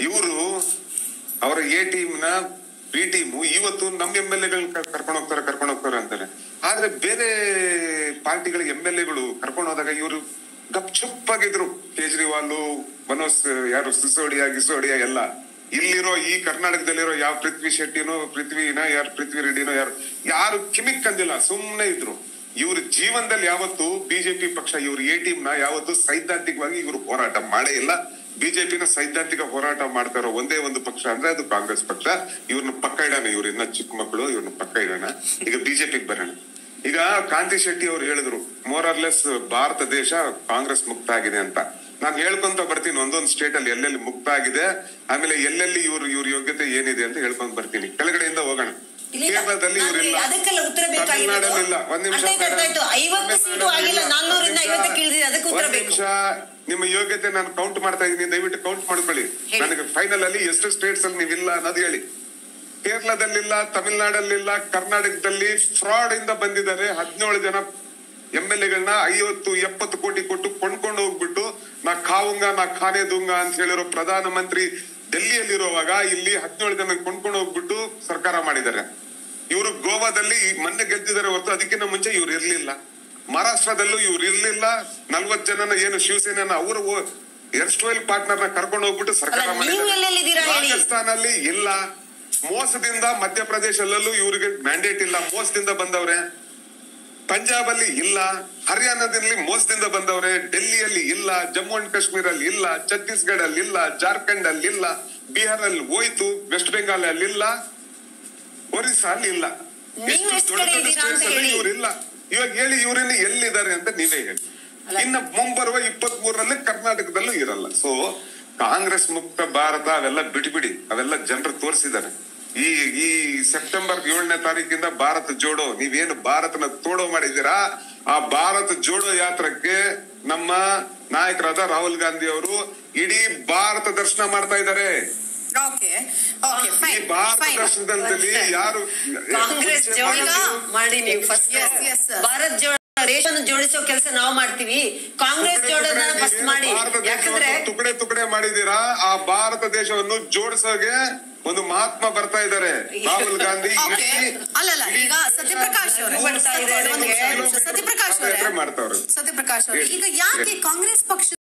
ಇವರು ಅವರ A team ನ ಬಿ ಟೀಮ್ ಇವತ್ತು ನಮ್ಮ ಎಂ ಎಲ್ ಎಗಳನ್ನ ಕರ್ಕೊಂಡು ಹೋಗ್ತಾರೆ ಕರ್ಕೊಂಡು ಹೋಗ್ತಾರೆ ಅಂತಾರೆ ಆದ್ರೆ ಬೇರೆ ಪಾರ್ಟಿಗಳ ಎಂ ಎಲ್ ಎಗಳು ಕರ್ಕೊಂಡು ಹೋದಾಗ ಇವರು ಗಪ್ ಚುಪ್ಪಾಗಿದ್ರು ಕೇಜ್ರಿವಾಲ್ ಮನೋಜ್ ಯಾರು ಸಿಸೋಡಿಯಾ ಗಿಸೋಡಿಯಾ ಎಲ್ಲ ಇಲ್ಲಿರೋ ಈ ಕರ್ನಾಟಕದಲ್ಲಿರೋ ಯಾವ ಪೃಥ್ವಿ ಶೆಟ್ಟಿನೋ ಪೃಥ್ವಿನ ಯಾರು ಪೃಥ್ವಿ ರೆಡ್ಡಿನೋ ಯಾರು ಯಾರು ಕಿಮಿಕ್ ಅಂದಿಲ್ಲ ಸುಮ್ನೆ ಇದ್ರು ಇವ್ರ ಜೀವನದಲ್ಲಿ ಯಾವತ್ತು ಬಿಜೆಪಿ ಪಕ್ಷ ಇವ್ರ ಎ ಟೀಮ್ ನ ಯಾವತ್ತು ಸೈದ್ಧಾಂತಿಕವಾಗಿ ಇವರು ಹೋರಾಟ ಮಾಡೇ ಇಲ್ಲ ಬಿಜೆಪಿನ ಸೈದ್ಧಾಂತಿಕ ಹೋರಾಟ ಮಾಡ್ತಾ ಇರೋ ಒಂದೇ ಒಂದು ಪಕ್ಷ ಅಂದ್ರೆ ಅದು ಕಾಂಗ್ರೆಸ್ ಪಕ್ಷ ಇವ್ರನ್ನ ಪಕ್ಕ ಇಡೋಣ ಇವ್ರ ಇನ್ನ ಚಿಕ್ಕ ಮಕ್ಕಳು ಇವ್ರನ್ನ ಪಕ್ಕ ಇಡೋಣ ಈಗ ಬಿಜೆಪಿಗೆ ಬರೋಣ ಈಗ ಕಾಂತಿ ಶೆಟ್ಟಿ ಅವ್ರು ಹೇಳಿದ್ರು ಮೋರ್ ಆರ್ಲೆಸ್ ಭಾರತ ದೇಶ ಕಾಂಗ್ರೆಸ್ ಮುಕ್ತ ಆಗಿದೆ ಅಂತ ನಾನು ಹೇಳ್ಕೊಂತ ಬರ್ತೀನಿ ಒಂದೊಂದು ಸ್ಟೇಟ್ ಅಲ್ಲಿ ಎಲ್ಲೆಲ್ಲಿ ಮುಕ್ತ ಆಗಿದೆ ಆಮೇಲೆ ಎಲ್ಲೆಲ್ಲಿ ಇವ್ರ ಇವ್ರ ಯೋಗ್ಯತೆ ಏನಿದೆ ಅಂತ ಹೇಳ್ಕೊಂತ ಬರ್ತೀನಿ ಕೆಳಗಡೆಯಿಂದ ಹೋಗೋಣ ಇಲ್ಲ, ಕೇರಳದಲ್ಲಿ ನಾನು ಇವರಿಲ್ಲ ಅದಕ್ಕೆಲ್ಲ ಉತ್ತರ ಬೇಕಾಗಿರೋದು. ತಮಿಳ್ನಾಡಲ್ಲಿಲ್ಲ ಒಂದ್ ನಿಮಿಷ ಅರ್ಥ ಆಯ್ತು, ಅರ್ಥ ಆಯ್ತು. ಐವತ್ತು ಸೀಟು ಆಗಿಲ್ಲ, ನಾನ್ನೂರಿಂದ ಐವತ್ತಕ್ಕೆ ಇಳಿದಿದೆ, ಅದಕ್ಕೆ ಉತ್ತರ ಒಂದ್ ಬೇಕು. ನಿಮಿಷ ನಿಮ್ಮ ಯೋಗ್ಯತೆ ನಾನು ಕೌಂಟ್ ಮಾಡ್ತಾ ಇದೀನಿ ದಯವಿಟ್ಟು ಕೌಂಟ್ ಮಾಡ್ಕೊಳ್ಳಿ ಹೇಳಿ. ನನಗೆ ಫೈನಲ್ ಅಲ್ಲಿ ಎಷ್ಟು ಸ್ಟೇಟ್ಸ್ ಅಲ್ಲಿ ನೀವಿಲ್ಲ ಅನ್ನೋದು ಹೇಳಿ ಕೇರಳದಲ್ಲಿಲ್ಲ ತಮಿಳ್ನಾಡಲ್ಲಿಲ್ಲ ಕರ್ನಾಟಕದಲ್ಲಿ ಫ್ರಾಡ್ ಇಂದ ಬಂದಿದ್ದಾರೆ ಹದಿನೇಳು ಜನ ಎಂ ಎಲ್ ಎಗಳನ್ನ ಐವತ್ತು ಎಪ್ಪತ್ತು ಕೋಟಿ ಕೊಟ್ಟು ಕೊಂಡ್ಕೊಂಡು ಹೋಗ್ಬಿಟ್ಟು ನಾ ಖಾವುಂಗ ನಾ ಖಾನೆ ದುಂಗ ಅಂತ ಹೇಳಿರೋ ಪ್ರಧಾನ ಮಂತ್ರಿ ಡೆಲ್ಲಿಯಲ್ಲಿರುವಾಗ ಇಲ್ಲಿ ಹದಿನೇಳು ಜನ ಕೊಂಡ್ಕೊಂಡು ಹೋಗ್ಬಿಟ್ಟು ಸರ್ಕಾರ ಮಾಡಿದ್ದಾರೆ ಇವರು ಗೋವಾದಲ್ಲಿ ಈ ಮೊನ್ನೆ ಗೆದ್ದಿದ್ದಾರೆ ಹೊರತು ಅದಕ್ಕಿಂತ ಮುಂಚೆ ಇವ್ರು ಇರ್ಲಿಲ್ಲ ಮಹಾರಾಷ್ಟ್ರದಲ್ಲೂ ಇವ್ರು ಇರ್ಲಿಲ್ಲ ನಲ್ವತ್ ಜನನ ಏನು ಶಿವಸೇನೆನ ಅವರು ಎರ್ಸ್ಟೈಲ್ ಪಾರ್ಟ್ನರ್ ನ ಕರ್ಕೊಂಡು ಹೋಗ್ಬಿಟ್ಟು ಸರ್ಕಾರ ಅಲ್ಲ, ನೀವು ಮಾಡಿದ್ದಾರೆ ಎಲ್ಲೆಲ್ಲಿದ್ದೀರಾ ಹೇಳಿ? ರಾಜಸ್ಥಾನಲ್ಲಿ ಇಲ್ಲ ಮೋಸದಿಂದ ಮಧ್ಯಪ್ರದೇಶದಲ್ಲೂ ಇವ್ರಿಗೆ ಮ್ಯಾಂಡೇಟ್ ಇಲ್ಲ ಮೋಸದಿಂದ ಬಂದವ್ರೆ ಪಂಜಾಬ್ ಅಲ್ಲಿ ಇಲ್ಲ ಹರಿಯಾಣದಲ್ಲಿ ಮೋಸದಿಂದ ಬಂದವ್ರೆ ಡೆಲ್ಲಿಯಲ್ಲಿ ಇಲ್ಲ ಜಮ್ಮು ಅಂಡ್ ಕಾಶ್ಮೀರ್ ಅಲ್ಲಿ ಇಲ್ಲ ಛತ್ತೀಸ್ಗಢ ಅಲ್ಲಿ ಇಲ್ಲ ಜಾರ್ಖಂಡ್ ಅಲ್ಲಿ ಇಲ್ಲ ಬಿಹಾರ್ ಅಲ್ಲಿ ಹೋಯ್ತು ವೆಸ್ಟ್ ಬೆಂಗಾಲ್ ಅಲ್ಲಿ ಇಲ್ಲ ಒರಿಸ್ಸಾ ಅಲ್ಲಿ ಇಲ್ಲ ನೀವು ಎಷ್ಟು ಎಷ್ಟು ದೊಡ್ಡ ಕಡೆ ದೊಡ್ಡ ಇದ್ದೀರಾ ಅಂತ states ಅಲ್ಲಿ ಹೇಳಿ. ಇವ್ರಿಲ್ಲ ಇವಾಗ ಹೇಳಿ ಇವ್ರಿನ್ನ ಎಲ್ಲಿದ್ದಾರೆ ಅಂತ ನೀವೇ ಹೇಳಿ ಅಲ್ಲ. ಇನ್ನ ಮುಂಬರುವ ಇಪ್ಪತ್ತ್ ಮೂರರಲ್ಲಿ ಕರ್ನಾಟಕದಲ್ಲೂ ಇರಲ್ಲ ಸೊ ಕಾಂಗ್ರೆಸ್ ಮುಕ್ತ ಭಾರತ ಅವೆಲ್ಲ ಬಿಟ್ಬಿಡಿ ಅವೆಲ್ಲ ಜನರು ತೋರಿಸಿದ್ದಾರೆ ಈ ಈ ಸೆಪ್ಟೆಂಬರ್ ಏಳನೇ ತಾರೀಕಿಂದ ಭಾರತ ಜೋಡೋ ನೀವೇನು ಭಾರತನ ತೋಡೋ ಮಾಡಿದ್ದೀರಾ ಆ ಭಾರತ ಜೋಡೋ ಯಾತ್ರಕ್ಕೆ ನಮ್ಮ ನಾಯಕರಾದ ರಾಹುಲ್ ಗಾಂಧಿ ಅವರು ಇಡೀ ಭಾರತ ದರ್ಶನ ಮಾಡ್ತಾ ಇದ್ದಾರೆ ಓಕೆ ಓಕೆ ಈ ಫೈನ್ ಭಾರತ ಫೈನ್ ದರ್ಶನದಲ್ಲಿ ಯಾರು ಕಾಂಗ್ರೆಸ್ ಜೋಡ ಮಾಡಿ ನೀವು first Yes, yes, sir. Bharat Jodo ದೇಶನ ಜೋಡಿಸೋ ಕೆಲಸ ನಾವು ಮಾಡ್ತೀವಿ ಕಾಂಗ್ರೆಸ್ ಜೋಡನ ಫಸ್ಟ್ ಮಾಡಿ ಭಾರತ ಯಾಕಂದ್ರೆ ದೇಶವನ್ನು ತುಕಡೆ ತುಕಡೆ ಮಾಡಿದೀರಾ ಆ ಭಾರತ ದೇಶವನ್ನು ಜೋಡಿಸೋಗೆ ಒಂದು ಮಹಾತ್ಮ ಬರ್ತಾ ಇದ್ದಾರೆ ರಾಹುಲ್ ಗಾಂಧಿ ಓಕೆ ಇಡೀ- ಅಲ್ಲಲ್ಲ ಈಗ ಸತ್ಯಪ್ರಕಾಶ್ ಅವರು ಬರ್ತಾ ಇದೆ ಒಂದು ನಿಮಿಷ, ಒಂದು ನಿಮಿಷ. ನನಗೆ. ಸತ್ಯಪ್ರಕಾಶ್ ಪಾದಯಾತ್ರೆ ಅವರೇ ಮಾಡ್ತಾವ್ರೆ ಸತ್ಯಪ್ರಕಾಶ್ ಅವರು ಹೇಳಿ. ಈಗ ಯಾಕೆ ಹೇಳಿ. ಕಾಂಗ್ರೆಸ್ ಪಕ್ಷ